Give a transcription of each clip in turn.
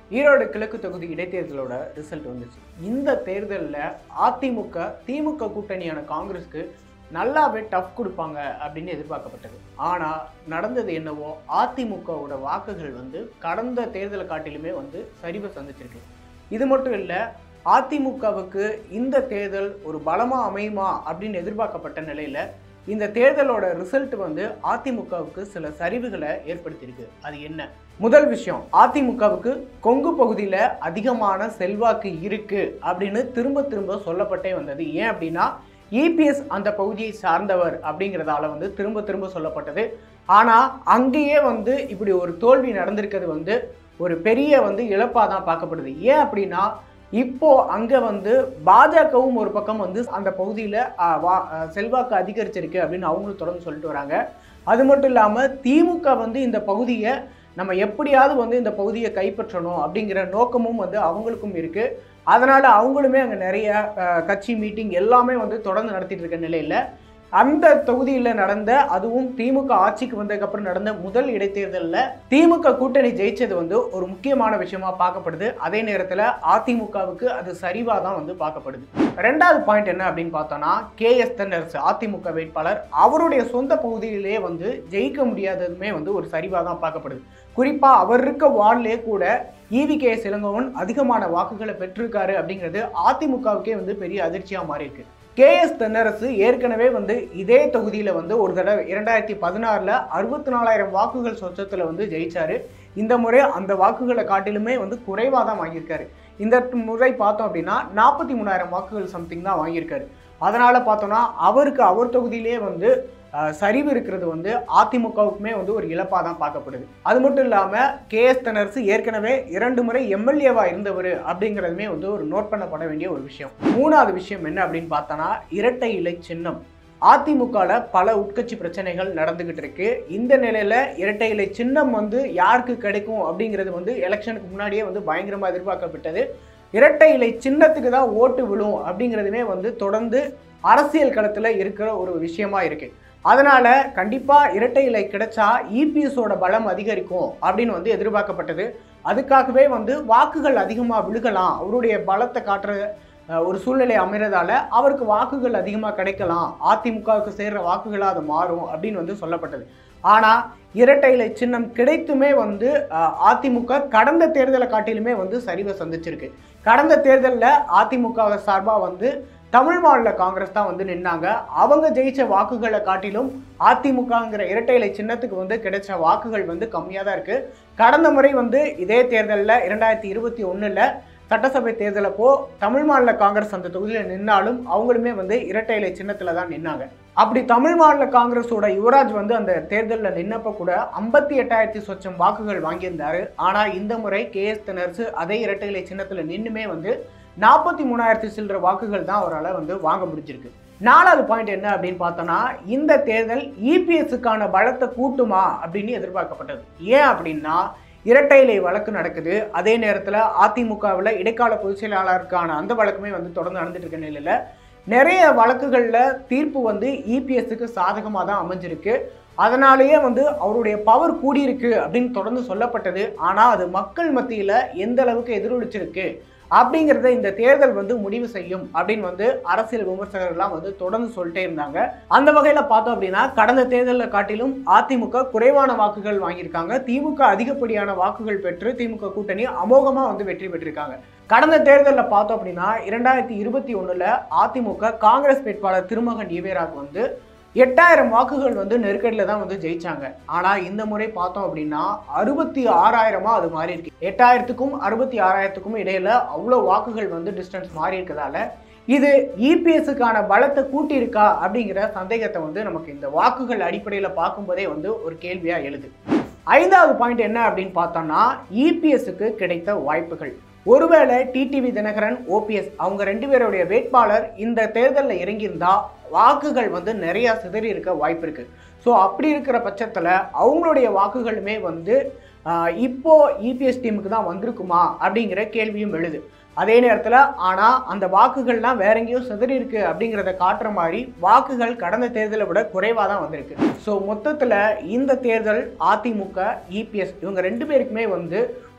ஈரோடு கிழக்கு தொகுதி இடைத்தேர்தலோட ரிசல்ட் வந்துச்சு இந்த தேர்தலில் அதிமுக திமுக கூட்டணியான காங்கிரஸ்க்கு நல்லாவே டஃப் கொடுப்பாங்க அப்படின்னு எதிர்பார்க்கப்பட்டது ஆனால் நடந்தது என்னவோ அதிமுகவோட வாக்குகள் வந்து கடந்த தேர்தலை காட்டிலுமே வந்து சரிவை சந்திச்சிருக்கு இது மட்டும் இல்லை அதிமுகவுக்கு இந்த தேர்தல் ஒரு பலமாக அமையுமா அப்படின்னு எதிர்பார்க்கப்பட்ட நிலையில் இந்த தேர்தலோட ரிசல்ட் வந்து அதிமுகவுக்கு சில சரிவுகளை ஏற்படுத்தியிருக்கு அது என்ன முதல் விஷயம் அதிமுகவுக்கு கொங்கு பகுதியில் அதிகமான செல்வாக்கு இருக்கு அப்படின்னு திரும்ப திரும்ப சொல்லப்பட்டே வந்தது ஏன் அப்படின்னா இபிஎஸ் அந்த பகுதியை சார்ந்தவர் அப்படிங்கிறதால வந்து திரும்ப திரும்ப சொல்லப்பட்டது ஆனால் அங்கேயே வந்து இப்படி ஒரு தோல்வி நடந்திருக்கிறது வந்து ஒரு பெரிய வந்து இழப்பாக தான் பார்க்கப்படுது ஏன் அப்படின்னா இப்போ அங்கே வந்து பாஜகவும் ஒரு பக்கம் வந்து அந்த பகுதியில் செல்வாக்கு அதிகரிச்சிருக்கு அப்படின்னு அவங்களும் தொடர்ந்து சொல்லிட்டு வராங்க அது மட்டும் இல்லாமல் திமுக வந்து இந்த பகுதியை நம்ம எப்படியாவது வந்து இந்த பகுதியை கைப்பற்றணும் அப்படிங்கிற நோக்கமும் வந்து அவங்களுக்கும் இருக்குது அதனால் அவங்களுமே அங்கே நிறைய அஹ், கட்சி மீட்டிங் எல்லாமே வந்து தொடர்ந்து நடத்திட்டு இருக்க நிலையில் அந்த தொகுதியில் நடந்த அதுவும் திமுக ஆட்சிக்கு வந்ததுக்கப்புறம் நடந்த முதல் இடைத்தேர்தலில் திமுக கூட்டணி ஜெயிச்சது வந்து ஒரு முக்கியமான விஷயமா பார்க்கப்படுது அதே நேரத்தில் அதிமுகவுக்கு அது சரிவாக தான் வந்து பார்க்கப்படுது ரெண்டாவது பாயிண்ட் என்ன அப்படின்னு பார்த்தோம்னா கே எஸ் தென்னரசு அதிமுக வேட்பாளர் அவருடைய சொந்த பகுதியிலே வந்து ஜெயிக்க முடியாததுமே வந்து ஒரு சரிவாக தான் பார்க்கப்படுது குறிப்பாக அவர் இருக்க வார்டிலே கூட ஈவி கே இளங்கோவன் அதிகமான வாக்குகளை பெற்றிருக்காரு அப்படிங்கிறது அதிமுகவுக்கே வந்து பெரிய அதிர்ச்சியாக மாறி இருக்கு கே எஸ் தென்னரசு ஏற்கனவே வந்து இதே தொகுதியில் வந்து ஒரு தடவை இரண்டாயிரத்தி பதினாறில் அறுபத்தி நாலாயிரம் வாக்குகள் சொச்சத்தில் வந்து ஜெயிச்சாரு இந்த முறை அந்த வாக்குகளை காட்டிலுமே வந்து குறைவாக தான் வாங்கியிருக்காரு இந்த முறை பார்த்தோம் அப்படின்னா நாற்பத்தி மூணாயிரம் வாக்குகள் சம்திங் தான் வாங்கியிருக்காரு அதனால் பார்த்தோன்னா அவருக்கு அவர் தொகுதியிலே வந்து அஹ், சரிவு இருக்கிறது வந்து அதிமுகவுக்குமே வந்து ஒரு இழப்பாக தான் பார்க்கப்படுது அது மட்டும் இல்லாமல் கே எஸ் தென்னரசு ஏற்கனவே இரண்டு முறை எம்எல்ஏவா இருந்தவர் அப்படிங்கிறதுமே வந்து ஒரு நோட் பண்ணப்பட வேண்டிய ஒரு விஷயம் மூணாவது விஷயம் என்ன அப்படின்னு பார்த்தோன்னா இரட்டை இலை சின்னம் அதிமுகவில் பல உட்கட்சி பிரச்சனைகள் நடந்துகிட்டு இருக்கு இந்த நிலையில இரட்டை இலை சின்னம் வந்து யாருக்கு கிடைக்கும் அப்படிங்கிறது வந்து எலெக்ஷனுக்கு முன்னாடியே வந்து பயங்கரமாக எதிர்பார்க்கப்பட்டது இரட்டை இலை சின்னத்துக்கு தான் ஓட்டு விழும் அப்படிங்கிறதுமே வந்து தொடர்ந்து அரசியல் களத்தில் இருக்கிற ஒரு விஷயமா இருக்கு அதனால கண்டிப்பா இரட்டை இலை கிடைச்சா இபிஎஸோட பலம் அதிகரிக்கும் அப்படின்னு வந்து எதிர்பார்க்கப்பட்டது அதுக்காகவே வந்து வாக்குகள் அதிகமாக விழுகலாம் அவருடைய பலத்தை காட்டுற அஹ், ஒரு சூழ்நிலை அமைறதால அவருக்கு வாக்குகள் அதிகமாக கிடைக்கலாம் அதிமுகவுக்கு சேர்ற வாக்குகளாக அது மாறும் அப்படின்னு வந்து சொல்லப்பட்டது ஆனால் இரட்டை இலை சின்னம் கிடைத்துமே வந்து அஹ், அதிமுக கடந்த தேர்தலை காட்டிலுமே வந்து சரிவை சந்திச்சிருக்கு கடந்த தேர்தலில் அதிமுக சார்பாக வந்து தமிழ் மாநில காங்கிரஸ் தான் வந்து நின்னாங்க அவங்க ஜெயிச்ச வாக்குகளை காட்டிலும் அதிமுகங்கிற இரட்டை இலை சின்னத்துக்கு வந்து கிடைச்ச வாக்குகள் வந்து கம்மியாக தான் இருக்கு கடந்த முறை வந்து இதே தேர்தலில் இரண்டாயிரத்தி இருபத்தி ஒன்றில் சட்டசபை தேர்தலப்போ தமிழ் மாநில காங்கிரஸ் அந்த தொகுதியில் நின்னாலும் அவங்களுமே வந்து இரட்டை இலை சின்னத்தில் தான் நின்னாங்க அப்படி தமிழ் மாநில காங்கிரஸோட யுவராஜ் வந்து அந்த தேர்தலில் நின்னப்ப கூட ஐம்பத்தி எட்டாயிரத்தி சொச்சம் வாக்குகள் வாங்கியிருந்தாரு ஆனால் இந்த முறை கே எஸ் தென்னரசு அதே இரட்டை இலை சின்னத்தில் நின்னுமே வந்து நாற்பத்தி மூணாயிரத்தி சில்லற வாக்குகள் தான் அவரால் வந்து வாங்க முடிஞ்சிருக்கு நாலாவது பாயிண்ட் என்ன அப்படின்னு பார்த்தோன்னா இந்த தேர்தல் இபிஎஸ்க்கான பலத்தை கூட்டுமா அப்படின்னு எதிர்பார்க்கப்பட்டது ஏன் அப்படின்னா இரட்டை இலை வழக்கு நடக்குது அதே நேரத்தில் அதிமுகவில் இடைக்கால பொதுச் செயலாளருக்கான அந்த வழக்குமே வந்து தொடர்ந்து நடந்துட்டு இருக்க நிலையில் நிறைய வழக்குகளில் தீர்ப்பு வந்து இபிஎஸ்க்கு சாதகமாக தான் அமைஞ்சிருக்கு அதனாலேயே வந்து அவருடைய பவர் கூடியிருக்கு அப்படின்னு தொடர்ந்து சொல்லப்பட்டது ஆனால் அது மக்கள் மத்தியில் எந்த அளவுக்கு எதிரொலிச்சிருக்கு அப்படிங்கிறத இந்த தேர்தல் வந்து முடிவு செய்யும் அப்படின்னு வந்து அரசியல் விமர்சகர்கள்லாம் வந்து தொடர்ந்து சொல்லிட்டே இருந்தாங்க அந்த வகையில் பார்த்தோம் அப்படின்னா கடந்த தேர்தலில் காட்டிலும் அதிமுக குறைவான வாக்குகள் வாங்கியிருக்காங்க திமுக அதிகப்படியான வாக்குகள் பெற்று திமுக கூட்டணி அமோகமாக வந்து வெற்றி பெற்றிருக்காங்க கடந்த தேர்தலில் பார்த்தோம் அப்படின்னா இரண்டாயிரத்தி இருபத்தி ஒன்றில் அதிமுக காங்கிரஸ் வேட்பாளர் திருமகன் ஈவேராக்கு வந்து எட்டாயிரம் வாக்குகள் வந்து நெருக்கடியில் தான் வந்து ஜெயிச்சாங்க ஆனால் இந்த முறை பார்த்தோம் அப்படின்னா அறுபத்தி ஆறாயிரமா அது மாறி இருக்கு எட்டாயிரத்துக்கும் அறுபத்தி ஆறாயிரத்துக்கும் இடையில அவ்வளோ வாக்குகள் வந்து டிஸ்டன்ஸ் மாறி இருக்கதால இது இபிஎஸ்க்கான பலத்தை கூட்டியிருக்கா அப்படிங்கிற சந்தேகத்தை வந்து நமக்கு இந்த வாக்குகள் அடிப்படையில் பார்க்கும்போதே வந்து ஒரு கேள்வியாக எழுது ஐந்தாவது பாயிண்ட் என்ன அப்படின்னு பார்த்தோம்னா இபிஎஸ்க்கு கிடைத்த வாய்ப்புகள் ஒருவேளை டிடிவி தினகரன் ஓபிஎஸ் அவங்க ரெண்டு பேருடைய வேட்பாளர் இந்த தேர்தலில் இறங்கியிருந்தா வாக்குகள் வந்து நிறையா சிதறி இருக்க வாய்ப்பு இருக்கு ஸோ அப்படி இருக்கிற பட்சத்தில் அவங்களுடைய வாக்குகளுமே வந்து ஆஹ், இப்போ இபிஎஸ் டீமுக்கு தான் வந்திருக்குமா அப்படிங்கிற கேள்வியும் எழுது அதே நேரத்தில் ஆனால் அந்த வாக்குகள்லாம் வேற எங்கேயோ சிதறி இருக்கு அப்படிங்கிறத காட்டுற மாதிரி வாக்குகள் கடந்த தேர்தலை விட குறைவாக தான் வந்திருக்கு ஸோ மொத்தத்தில் இந்த தேர்தல் அதிமுக இபிஎஸ் இவங்க ரெண்டு பேருக்குமே வந்து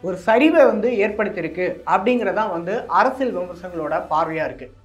ஒரு சரிவை வந்து ஏற்படுத்தியிருக்கு அப்படிங்கிறதான் வந்து அரசியல் விமர்சகங்களோட பார்வையாக இருக்குது